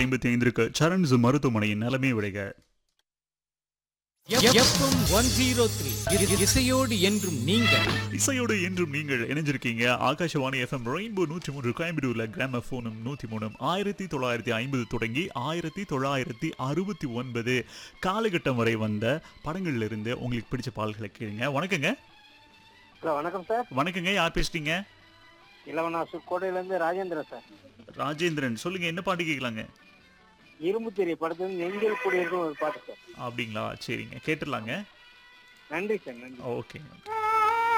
ஐம்பத்தி ஐந்திற்கு சரண்ஸ் மருத்துவமனையின் நிலைமை விடைக எஃப்எம் ஒன் ஜீரோ த்ரீ இசையோடு என்றும் நீங்கள் இசையோடு என்றும் நீங்கள் இணைஞ்சிருக்கீங்க ஆகாஷவாணி எஃப்எம் ரெயின்போ நூற்றி மூன்று கோயம்புத்தூர்ல கிராம போனும் நூற்றி மூணும் ஆயிரத்தி தொள்ளாயிரத்தி ஐம்பது தொடங்கி ஆயிரத்தி தொள்ளாயிரத்தி அறுபத்தி ஒன்பது காலகட்டம் வரை வந்த படங்கள்ல இருந்து உங்களுக்கு பிடிச்ச பாடல்களை கேளுங்க வணக்கங்க ஹலோ வணக்கம் சார் வணக்கங்க யார் பேசுறீங்க இளவனாசு கோட்டையிலேருந்து ராஜேந்திரன் சார் ராஜேந்திரன் சொல்லுங்க என்ன பாட்டு கேட்கலாங்க இரும்பு தெரிய படத்துல நெஞ்சில் கூடியிருக்கும் ஒரு பாட்டு சார் அப்படிங்களா சரிங்க கேட்டுடலாங்க நன்றி சார் நன்றி ஓகேங்க